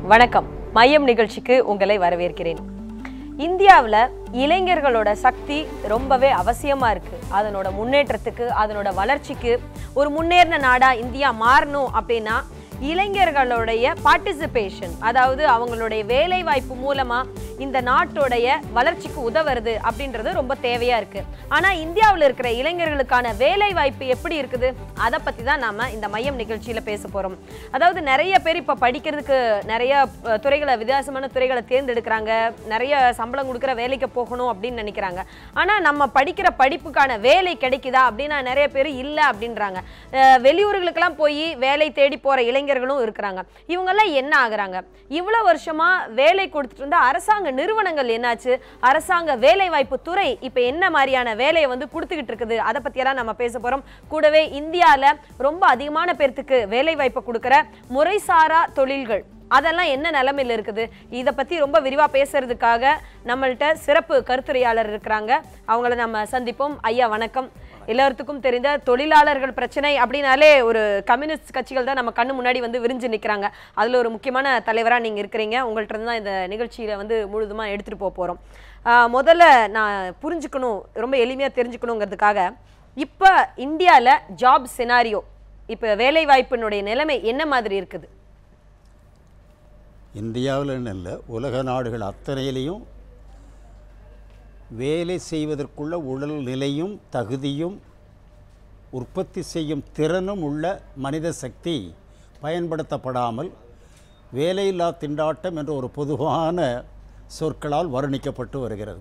வணக்கம் மையம் நிகழ்ச்சிக்கு உங்களை வரவேற்கிறேன் இந்தியாவில் இளைஞர்களோட சக்தி ரொம்பவே அவசியமா இருக்கு அதனோட முன்னேற்றத்துக்கு அதனோட வளர்ச்சிக்கு ஒரு முன்னேறின நாடா இந்தியா மாறணும் அப்படின்னா இளைஞர்களுடைய பார்ட்டிசிபேஷன் அதாவது அவங்களுடைய வேலை வாய்ப்பு மூலமா இந்த நாட்டோடைய வளர்ச்சிக்கு உதவுறது அப்படின்றது ரொம்ப தேவையா இருக்கு ஆனா இந்தியாவில் இருக்கிற இளைஞர்களுக்கான வேலை வாய்ப்பு எப்படி இருக்குது அதை பத்தி தான் நாம இந்த மையம் நிகழ்ச்சியில பேச போறோம் அதாவது நிறைய பேர் இப்ப படிக்கிறதுக்கு நிறைய அஹ், துறைகளை வித்தியாசமான துறைகளை தேர்ந்தெடுக்கிறாங்க நிறைய சம்பளம் கொடுக்குற வேலைக்கு போகணும் அப்படின்னு நினைக்கிறாங்க ஆனா நம்ம படிக்கிற படிப்புக்கான வேலை கிடைக்குதா அப்படின்னா நிறைய பேர் இல்லை அப்படின்றாங்க அஹ், வெளியூர்களுக்கெல்லாம் போய் வேலை தேடி போற இளைஞர்களும் இருக்கிறாங்க இவங்கெல்லாம் என்ன ஆகுறாங்க இவ்வளவு வருஷமா வேலை கொடுத்துட்டு இருந்த அரசாங்க நிறுவனங்கள் என்னாச்சு அரசாங்க வேலை வாய்ப்பு துறை இப்ப என்ன மாதிரியான வேலையை வந்து கொடுத்துக்கிட்டு இருக்குது அதை பத்தியெல்லாம் நம்ம பேச போறோம் கூடவே இந்தியால ரொம்ப அதிகமான பேர்த்துக்கு வேலை வாய்ப்பை கொடுக்கிற முறைசாரா தொழில்கள் அதெல்லாம் என்ன நிலைமையில் இருக்குது இதை பத்தி ரொம்ப விரிவா பேசுறதுக்காக நம்மள்ட்ட சிறப்பு கருத்துரையாளர் இருக்கிறாங்க அவங்கள நம்ம சந்திப்போம் ஐயா வணக்கம் எல்லாத்துக்கும் தெரிந்த தொழிலாளர்கள் பிரச்சனை அப்படின்னாலே ஒரு கம்யூனிஸ்ட் கட்சிகள் தான் நம்ம கண்ணு முன்னாடி வந்து விரிஞ்சு நிற்கிறாங்க அதில் ஒரு முக்கியமான தலைவராக நீங்கள் இருக்கிறீங்க உங்கள்கிட்ட இருந்து தான் இந்த நிகழ்ச்சியில் வந்து முழுதுமாக எடுத்துகிட்டு போக போகிறோம் முதல்ல நான் புரிஞ்சுக்கணும் ரொம்ப எளிமையாக தெரிஞ்சுக்கணுங்கிறதுக்காக இப்போ இந்தியாவில் ஜாப் சினாரியோ இப்போ வேலை வாய்ப்பினுடைய நிலைமை என்ன மாதிரி இருக்குது இந்தியாவில் இல்லை உலக நாடுகள் அத்தனையிலையும் வேலை செய்வதற்குள்ள உடல் நிலையும் தகுதியும் உற்பத்தி செய்யும் திறனும் உள்ள மனித சக்தி பயன்படுத்தப்படாமல் வேலையில்லா திண்டாட்டம் என்ற ஒரு பொதுவான சொற்களால் வர்ணிக்கப்பட்டு வருகிறது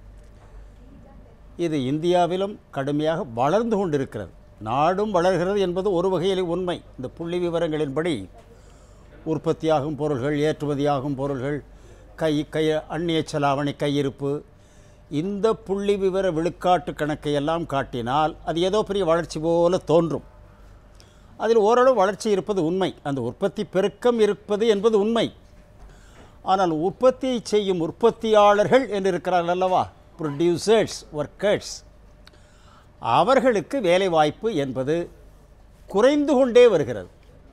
இது இந்தியாவிலும் கடுமையாக வளர்ந்து கொண்டிருக்கிறது நாடும் வளர்கிறது என்பது ஒரு வகையில் உண்மை இந்த புள்ளி விவரங்களின்படி உற்பத்தியாகும் பொருள்கள் ஏற்றுமதியாகும் பொருள்கள் கை கை அந்நிய செலாவணி கையிருப்பு இந்த புள்ளி விவர விழுக்காட்டு கணக்கை எல்லாம் காட்டினால் அது ஏதோ பெரிய வளர்ச்சி போல தோன்றும் அதில் ஓரளவு வளர்ச்சி இருப்பது உண்மை அந்த உற்பத்தி பெருக்கம் இருப்பது என்பது உண்மை ஆனால் உற்பத்தியை செய்யும் உற்பத்தியாளர்கள் என்று இருக்கிறார்கள் அல்லவா ப்ரொடியூசர்ஸ் ஒர்க்கர்ஸ் அவர்களுக்கு வேலைவாய்ப்பு என்பது குறைந்து கொண்டே வருகிறது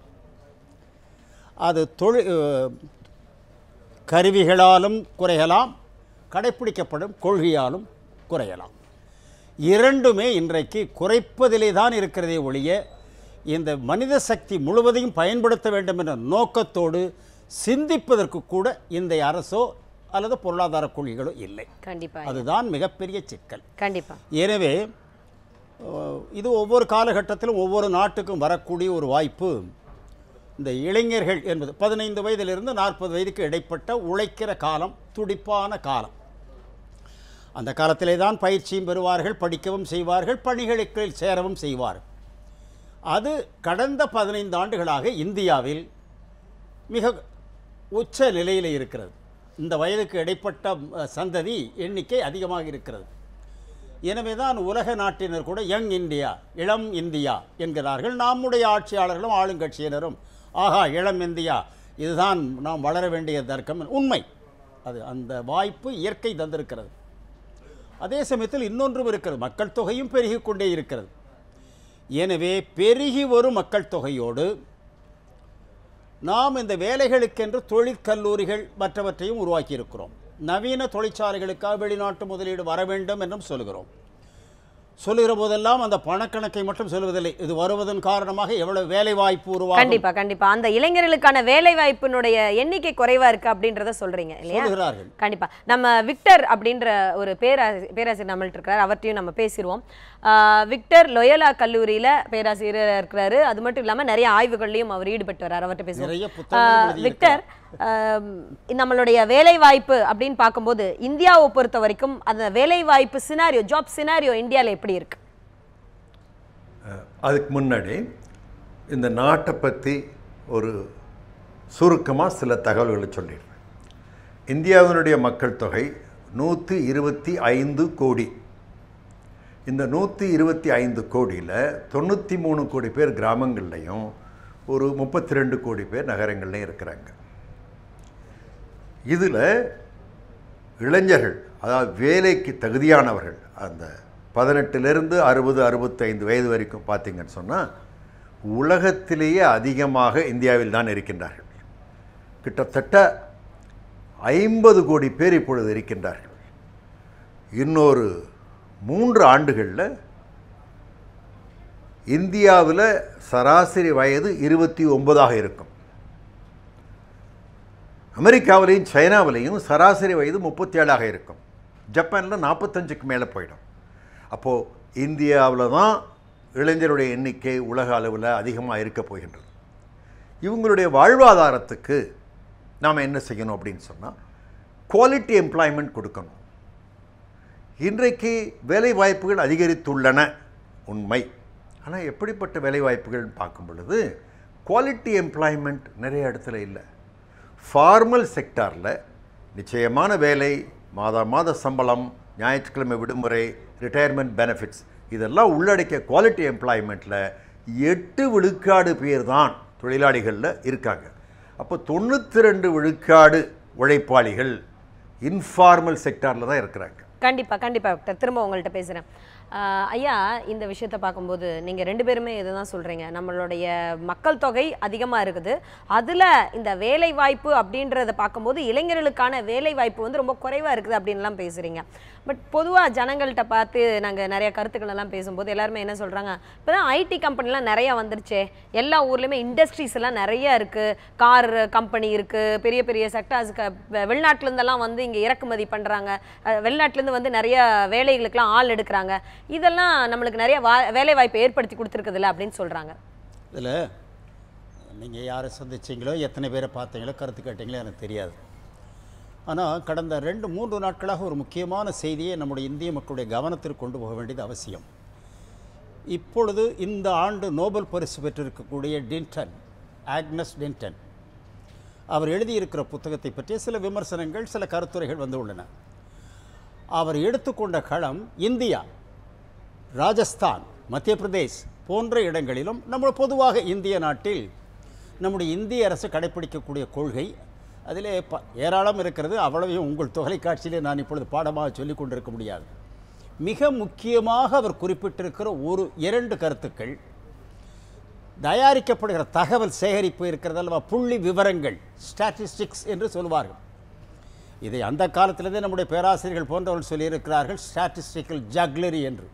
அது தொழில் கருவிகளாலும் குறையலாம் கடைப்பிடிக்கப்படும் கொள்கையாலும் குறையலாம் இரண்டுமே இன்றைக்கு குறைப்பதிலே தான் இருக்கிறதே ஒழிய இந்த மனித சக்தி முழுவதையும் பயன்படுத்த வேண்டும் என்ற நோக்கத்தோடு சிந்திப்பதற்கு கூட இந்த அரசோ அல்லது பொருளாதார கொள்கைகளோ இல்லை கண்டிப்பா அதுதான் மிகப்பெரிய சிக்கல் கண்டிப்பா எனவே அஹ், இது ஒவ்வொரு காலகட்டத்திலும் ஒவ்வொரு நாட்டுக்கும் வரக்கூடிய ஒரு வாய்ப்பு இந்த இளைஞர்கள் என்பது பதினைந்து வயதிலிருந்து நாற்பது வயதுக்கு இடைப்பட்ட உழைக்கிற காலம் துடிப்பான காலம் அந்த காலத்திலே தான் பயிற்சியும் பெறுவார்கள் படிக்கவும் செய்வார்கள் பணிகளுக்கு சேரவும் செய்வார்கள் அது கடந்த பதினைந்து ஆண்டுகளாக இந்தியாவில் மிக உச்ச நிலையில் இருக்கிறது இந்த வயதுக்கு இடைப்பட்ட அஹ், சந்ததி எண்ணிக்கை அதிகமாக இருக்கிறது எனவே தான் உலக நாட்டினர் கூட யங் இந்தியா இளம் இந்தியா என்கிறார்கள் நம்முடைய ஆட்சியாளர்களும் ஆளுங்கட்சியினரும் ஆகா இளம் இந்தியா இதுதான் நாம் வளர வேண்டிய தர்க்கம் உண்மை அது அந்த வாய்ப்பு இயற்கை தந்திருக்கிறது அதே சமயத்தில் இன்னொன்றும் இருக்கிறது மக்கள் தொகையும் பெருகிக் கொண்டே இருக்கிறது எனவே பெருகி வரும் மக்கள் தொகையோடு நாம் இந்த வேலைகளுக்கென்று தொழிற்கல்லூரிகள் மற்றவற்றையும் உருவாக்கியிருக்கிறோம் நவீன தொழிற்சாலைகளுக்காக வெளிநாட்டு முதலீடு வர வேண்டும் என்றும் சொல்கிறோம் சொல்லுகிற போதெல்லாம் அந்த பணக்கணக்கை மட்டும் சொல்வதில்லை இது வருவதன் காரணமாக எவ்வளவு வேலை வாய்ப்பு உருவாகும் கண்டிப்பா கண்டிப்பா அந்த இளைஞர்களுக்கான வேலை வாய்ப்பினுடைய எண்ணிக்கை குறைவா இருக்கு அப்படின்றத சொல்றீங்க இல்லையா சொல்லுகிறார்கள் கண்டிப்பா நம்ம விக்டர் அப்படின்ற ஒரு பேராசி பேராசிரியர் நம்மள்ட்ட இருக்கிறார் அவர்ட்டையும் நம்ம பேசிடுவோம் ஆஹ் விக்டர் லொயலா கல்லூரியில பேராசிரியர் இருக்கிறாரு அது மட்டும் இல்லாம நிறைய ஆய்வுகள்லயும் அவர் ஈடுபட்டு வர்றார் அவர்கிட்ட பேசுவோம் நிறைய புத்தகங்கள் ஆஹ் எழுதியிருக்கிறார். விக்டர் ஆம், நம்மளுடைய வேலை வாய்ப்பு அப்படின்னு பார்க்கும்போது இந்தியாவை பொறுத்த வரைக்கும் அந்த வேலை வாய்ப்பு சினாரியோ ஜாப் சினாரியோ இந்தியால எப்படி இருக்கு அதுக்கு முன்னாடி இந்த நாட்டை பற்றி ஒரு சுருக்கமாக சில தகவல்களை சொல்லிடுறேன் இந்தியாவினுடைய மக்கள் தொகை நூற்றி இருபத்தி ஐந்து கோடி இந்த நூற்றி இருபத்தி ஐந்து கோடியில் தொண்ணூற்றி மூணு கோடி பேர் கிராமங்கள்லையும் ஒரு முப்பத்தி ரெண்டு கோடி பேர் நகரங்கள்லையும் இருக்கிறாங்க இதில் இளைஞர்கள் அதாவது வேலைக்கு தகுதியானவர்கள் அந்த பதினெட்டுலேருந்து அறுபது அறுபத்தைந்து வயது வரைக்கும் பார்த்தீங்கன்னு சொன்னால் உலகத்திலேயே அதிகமாக இந்தியாவில் தான் இருக்கின்றார்கள் கிட்டத்தட்ட ஐம்பது கோடி பேர் இப்பொழுது இருக்கின்றார்கள் இன்னொரு மூன்று ஆண்டுகளில் இந்தியாவில் சராசரி வயது இருபத்தி ஒன்பதாக இருக்கும் அமெரிக்காவிலையும் சைனாவிலையும் சராசரி வயது முப்பத்தி ஏழாக இருக்கும் ஜப்பானில் நாற்பத்தஞ்சுக்கு மேலே போயிடும் அப்போது இந்தியாவில் தான் இளைஞருடைய எண்ணிக்கை உலக அளவில் அதிகமாக இருக்க போகின்றது இவங்களுடைய வாழ்வாதாரத்துக்கு நாம் என்ன செய்யணும் அப்படின்னு சொன்னால் குவாலிட்டி எம்ப்ளாய்மெண்ட் கொடுக்கணும் இன்றைக்கு வேலை வாய்ப்புகள் அதிகரித்துள்ளன உண்மை ஆனால் எப்படிப்பட்ட வேலை வாய்ப்புகள் பார்க்கும் பொழுது குவாலிட்டி எம்ப்ளாய்மெண்ட் நிறைய இடத்துல இல்லை ஃபார்மல் செக்டாரில் நிச்சயமான வேலை மாதா மாத சம்பளம் ஞாயிற்றுக்கிழமை விடுமுறை ரிட்டையர்மெண்ட் பெனிஃபிட்ஸ் இதெல்லாம் உள்ளடக்கிய குவாலிட்டி எம்ப்ளாய்மெண்ட்டில் எட்டு விழுக்காடு பேர் தான் தொழிலாளிகளில் இருக்காங்க அப்போ தொண்ணூற்றி ரெண்டு விழுக்காடு உழைப்பாளிகள் இன்ஃபார்மல் செக்டாரில் தான் இருக்கிறாங்க கண்டிப்பா கண்டிப்பா டாக்டர் திரும்ப உங்கள்கிட்ட பேசுறேன் ஆஹ் ஐயா இந்த விஷயத்தை பார்க்கும்போது நீங்க ரெண்டு பேருமே இதுதான் சொல்றீங்க நம்மளுடைய மக்கள் தொகை அதிகமா இருக்குது அதுல இந்த வேலை வாய்ப்பு அப்படின்றத பார்க்கும்போது இளைஞர்களுக்கான வேலை வாய்ப்பு வந்து ரொம்ப குறைவா இருக்குது அப்படின்லாம் பேசுறீங்க பட் பொதுவா ஜனங்கள்கிட்ட பார்த்து நாங்க நிறைய கருத்துக்கள் எல்லாம் பேசும்போது எல்லாருமே என்ன சொல்றாங்க இப்பதான் ஐடி கம்பெனிலாம் நிறைய வந்துருச்சே எல்லா ஊர்லயுமே இண்டஸ்ட்ரீஸ் எல்லாம் நிறைய இருக்கு கார் கம்பெனி இருக்கு பெரிய பெரிய செக்டார்ஸ்க்கு வெளிநாட்டுல இருந்தெல்லாம் வந்து இங்க இறக்குமதி பண்றாங்க அஹ் வெளிநாட்டுல இருந்து வந்து நிறைய வேலைகளுக்கெல்லாம் ஆள் எடுக்கிறாங்க இதெல்லாம் நம்மளுக்கு நிறைய வா வேலை வாய்ப்பு ஏற்படுத்தி கொடுத்துருக்குதுல்ல அப்படின்னு சொல்றாங்க இதில் நீங்கள் யாரை சந்திச்சீங்களோ எத்தனை பேரை பார்த்தீங்களோ கருத்து கேட்டீங்களோ எனக்கு தெரியாது ஆனால் கடந்த ரெண்டு மூன்று நாட்களாக ஒரு முக்கியமான செய்தியை நம்முடைய இந்திய மக்களுடைய கவனத்திற்கு கொண்டு போக வேண்டியது அவசியம் இப்பொழுது இந்த ஆண்டு நோபல் பரிசு பெற்றிருக்கக்கூடிய டின்டன் ஆக்னஸ் டின்டன் அவர் எழுதியிருக்கிற புத்தகத்தை பற்றிய சில விமர்சனங்கள் சில கருத்துரைகள் வந்து உள்ளன அவர் எடுத்துக்கொண்ட களம் இந்தியா ராஜஸ்தான் மத்திய பிரதேஷ் போன்ற இடங்களிலும் நம்ம பொதுவாக இந்திய நாட்டில் நம்முடைய இந்திய அரசு கடைப்பிடிக்கக்கூடிய கொள்கை அதிலே ப ஏராளம் இருக்கிறது அவ்வளவையும் உங்கள் தொலைக்காட்சியிலே நான் இப்பொழுது பாடமாக சொல்லிக் கொண்டிருக்க முடியாது மிக முக்கியமாக அவர் குறிப்பிட்டிருக்கிற ஒரு இரண்டு கருத்துக்கள் தயாரிக்கப்படுகிற தகவல் சேகரிப்பு இருக்கிறது அல்லவா புள்ளி விவரங்கள் ஸ்டாட்டிஸ்டிக்ஸ் என்று சொல்வார்கள் இதை அந்த காலத்திலிருந்தே நம்முடைய பேராசிரியர்கள் போன்றவர்கள் சொல்லியிருக்கிறார்கள் ஸ்டாட்டிஸ்டிக்கல் ஜக்லரி என்று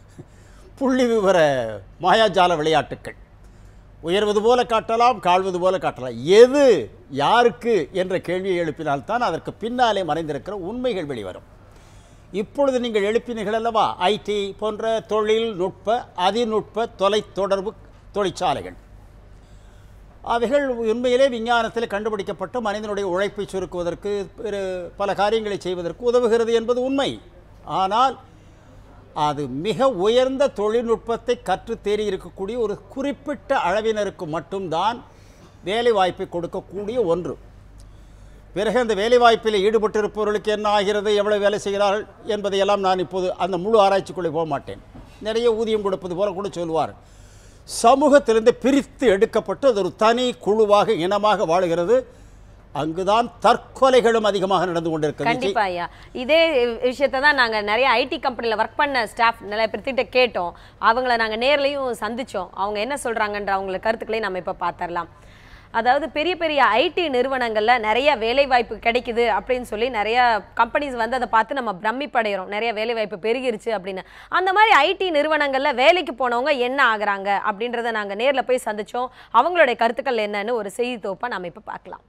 புள்ளி விவர மாயாஜால விளையாட்டுக்கள் உயர்வது போல காட்டலாம் காழ்வது போல காட்டலாம் எது யாருக்கு என்ற கேள்வியை எழுப்பினால்தான் அதற்கு பின்னாலே மறைந்திருக்கிற உண்மைகள் வெளிவரும் இப்பொழுது நீங்கள் எழுப்பினீர்கள் அல்லவா ஐடி போன்ற தொழில்நுட்ப அதிநுட்ப தொலைத்தொடர்பு தொழிற்சாலைகள் அவைகள் உண்மையிலே விஞ்ஞானத்தில் கண்டுபிடிக்கப்பட்ட மனிதனுடைய உழைப்பை சுருக்குவதற்கு பிற பல காரியங்களை செய்வதற்கு உதவுகிறது என்பது உண்மை ஆனால் அது மிக உயர்ந்த தொழில்நுட்பத்தை கற்றுத் தேறி இருக்கக்கூடிய ஒரு குறிப்பிட்ட அளவினருக்கு மட்டும்தான் வேலை வாய்ப்பை கொடுக்கக்கூடிய ஒன்று பிறகு அந்த வேலைவாய்ப்பில் ஈடுபட்டிருப்பவர்களுக்கு என்ன ஆகிறது எவ்வளவு வேலை செய்கிறார்கள் என்பதையெல்லாம் நான் இப்போது அந்த முழு ஆராய்ச்சிக்குள்ளே போக மாட்டேன் நிறைய ஊதியம் கொடுப்பது போல கூட சொல்லுவார் சமூகத்திலிருந்து பிரித்து எடுக்கப்பட்டு அது ஒரு தனி குழுவாக இனமாக வாழுகிறது அங்குதான் தற்கொலைகளும் அதிகமாக நடந்து கொண்டிருக்கிறது கண்டிப்பா ஐயா இதே விஷயத்தை தான் நாங்க நிறைய ஐடி கம்பெனில ஒர்க் பண்ண ஸ்டாஃப் நிறைய பேர்த்திட்ட கேட்டோம் அவங்கள நாங்க நேர்லயும் சந்திச்சோம் அவங்க என்ன சொல்றாங்கன்ற அவங்கள கருத்துக்களையும் நம்ம இப்ப பார்த்துடலாம் அதாவது பெரிய பெரிய ஐடி நிறுவனங்கள்ல நிறைய வேலை வாய்ப்பு கிடைக்குது அப்படின்னு சொல்லி நிறைய கம்பெனிஸ் வந்து அதை பார்த்து நம்ம பிரமிப்படைகிறோம் நிறைய வேலை வாய்ப்பு பெருகிருச்சு அப்படின்னு அந்த மாதிரி ஐடி நிறுவனங்கள்ல வேலைக்கு போனவங்க என்ன ஆகுறாங்க அப்படின்றத நாங்க நேர்ல போய் சந்திச்சோம் அவங்களுடைய கருத்துக்கள் என்னன்னு ஒரு செய்தி தொகுப்பா நம்ம இப்ப பார்க்கலாம்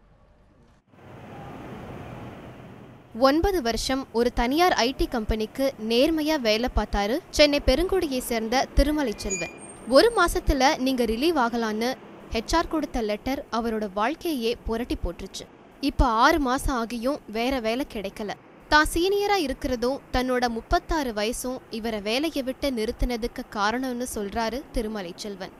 ஒன்பது வருஷம் ஒரு தனியார் ஐடி கம்பெனிக்கு நேர்மையா வேலை பார்த்தாரு சென்னை பெருங்குடியை சேர்ந்த திருமலை செல்வன் ஒரு மாசத்துல நீங்க ரிலீவ் ஆகலான்னு ஹெச்ஆர் கொடுத்த லெட்டர் அவரோட வாழ்க்கையே புரட்டி போட்டுருச்சு இப்ப ஆறு மாசம் ஆகியும் வேற வேலை கிடைக்கல தான் சீனியரா இருக்கிறதும் தன்னோட முப்பத்தாறு வயசும் இவரை வேலையை விட்டு நிறுத்தினதுக்கு காரணம்னு சொல்றாரு திருமலை செல்வன்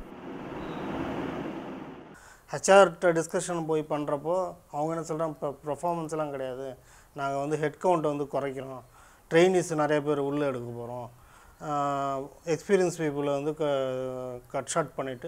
ஹெச்ஆர்கிட்ட டிஸ்கஷன் போய் பண்ணுறப்போ அவங்க என்ன சொல்கிறாங்க இப்போ பர்ஃபார்மன்ஸ் எல்லாம் கிடையாது நாங்கள் வந்து ஹெட் கவுண்ட்டை வந்து குறைக்கிறோம் ட்ரெயினிஸ் நிறைய பேர் உள்ளே எடுக்க போகிறோம் எக்ஸ்பீரியன்ஸ் பீப்புளை வந்து க கட் ஷார்ட் பண்ணிவிட்டு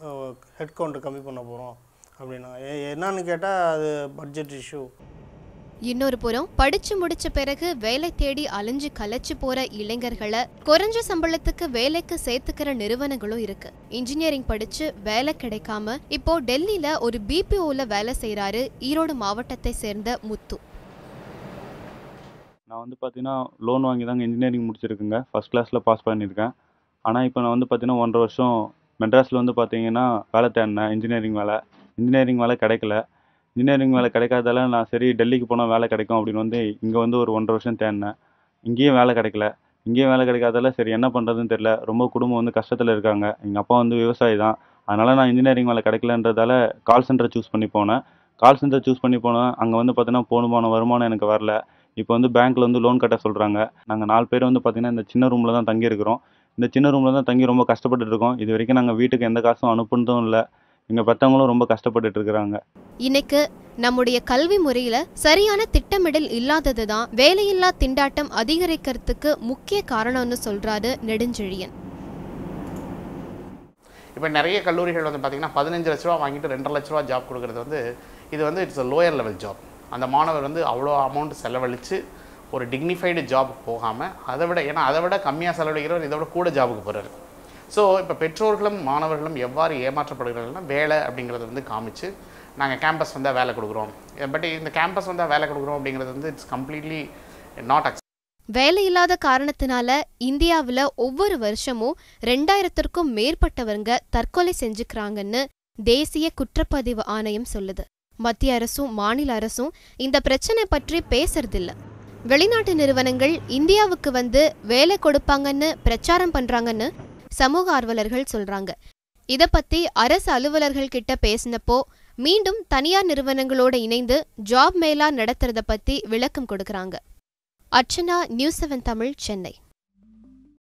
ஹெட் கவுண்ட்டை கம்மி பண்ண போகிறோம் அப்படின்னா எ- என்னன்னு கேட்டால் அது பட்ஜெட் இஷ்யூ இன்னொரு புறம் படிச்சு முடிச்ச பிறகு வேலை தேடி அலைஞ்சு கலைச்சு போற இளைஞர்களை குறைஞ்ச சம்பளத்துக்கு வேலைக்கு சேர்த்துக்கிற நிறுவனங்களும் இருக்கு இன்ஜினியரிங் படிச்சு வேலை கிடைக்காம இப்போ டெல்லியில ஒரு பிபிஓல வேலை செய்றாரு ஈரோடு மாவட்டத்தை சேர்ந்த முத்து நான் வந்து பார்த்தீங்கன்னா லோன் வாங்கி தாங்க இன்ஜினியரிங் முடிச்சிருக்கேங்க ஃபஸ்ட் கிளாஸில் பாஸ் பண்ணியிருக்கேன் ஆனால் இப்போ நான் வந்து பார்த்தீங்கன்னா ஒன்றரை வருஷம் மெட்ராஸில் வந்து பார்த்தீங்கன்னா வேலை தேடினேன் இன்ஜினியரிங் வேலை இன்ஜினியரிங் வேலை கிடைக்கல இன்ஜினியரிங் வேலை கிடைக்காதால நான் சரி டெல்லிக்கு போனால் வேலை கிடைக்கும் அப்படின்னு வந்து இங்கே வந்து ஒரு ஒன்றரை வருஷம் தேடினேன் இங்கேயும் வேலை கிடைக்கல இங்கேயும் வேலை கிடைக்காதால சரி என்ன பண்ணுறதுன்னு தெரில ரொம்ப குடும்பம் வந்து கஷ்டத்தில் இருக்காங்க எங்கள் அப்பா வந்து விவசாயி தான் அதனால் நான் இன்ஜினியரிங் வேலை கிடைக்கலன்றதால கால் சென்டரை சூஸ் பண்ணி போனேன் கால் சென்டர் சூஸ் பண்ணி போனேன் அங்கே வந்து பார்த்தீங்கன்னா போதுமான வருமானம் எனக்கு வரல இப்போ வந்து பேங்க்ல வந்து லோன் கட்ட சொல்கிறாங்க நாங்கள் நாலு பேர் வந்து பார்த்தீங்கன்னா இந்த சின்ன ரூமில் தான் தங்கியிருக்கிறோம் இந்த சின்ன ரூமில் தான் தங்கி ரொம்ப கஷ்டப்பட்டுட்டு இருக்கோம் இது வரைக்கும் நாங்கள் வீட்டுக்கு எந்த காசும் அனுப்புனதும் இல்லை எங்கள் பெற்றவங்களும் ரொம்ப கஷ்டப்பட்டுட்டு இருக்கிறாங்க இன்னைக்கு நம்முடைய கல்வி முறையில சரியான திட்டமிடல் இல்லாததுதான் வேலையில்லா திண்டாட்டம் அதிகரிக்கிறதுக்கு முக்கிய காரணம்னு சொல்றாரு நெடுஞ்செழியன் இப்போ நிறைய கல்லூரிகள் வந்து பார்த்திங்கன்னா பதினஞ்சு லட்ச ரூபா வாங்கிட்டு ரெண்டரை லட்ச ரூபா ஜாப் கொடுக்குறது வந்து இது வந்து இட்ஸ் லோயர் லெவல் ஜாப் அந்த மாணவர் வந்து அவ்வளோ அமௌண்ட் செலவழித்து ஒரு டிக்னிஃபைடு ஜாப் போகாமல் அதை விட ஏன்னா அதை விட கம்மியாக செலவழிக்கிறவர் இதை விட கூட ஜாபுக்கு போகிறாரு ஸோ இப்போ பெற்றோர்களும் மாணவர்களும் எவ்வாறு ஏமாற்றப்படுகிறார்கள்னா வேலை அப்படிங்கிறத வந்து காமிச்சு நாங்கள் கேம்பஸ் வந்தால் வேலை கொடுக்குறோம் பட் இந்த கேம்பஸ் வந்தால் வேலை கொடுக்குறோம் அப்படிங்கிறது வந்து இட்ஸ் கம்ப்ளீட்லி நாட் வேலையில்லாத காரணத்தினால இந்தியாவுல ஒவ்வொரு வருஷமும் ரெண்டாயிரத்திற்கும் மேற்பட்டவங்க தற்கொலை செஞ்சுக்கிறாங்கன்னு தேசிய குற்றப்பதிவு ஆணையம் சொல்லுது மத்திய அரசும் மாநில அரசும் இந்த பிரச்சனை பற்றி பேசுறதில்ல வெளிநாட்டு நிறுவனங்கள் இந்தியாவுக்கு வந்து வேலை கொடுப்பாங்கன்னு பிரச்சாரம் பண்றாங்கன்னு சமூக ஆர்வலர்கள் சொல்றாங்க இத பத்தி அரசு அலுவலர்கள் கிட்ட பேசினப்போ மீண்டும் தனியார் நிறுவனங்களோட இணைந்து ஜாப் மேலா நடத்துறத பத்தி விளக்கம் கொடுக்கறாங்க அர்ச்சனா நியூஸ் செவன் தமிழ் சென்னை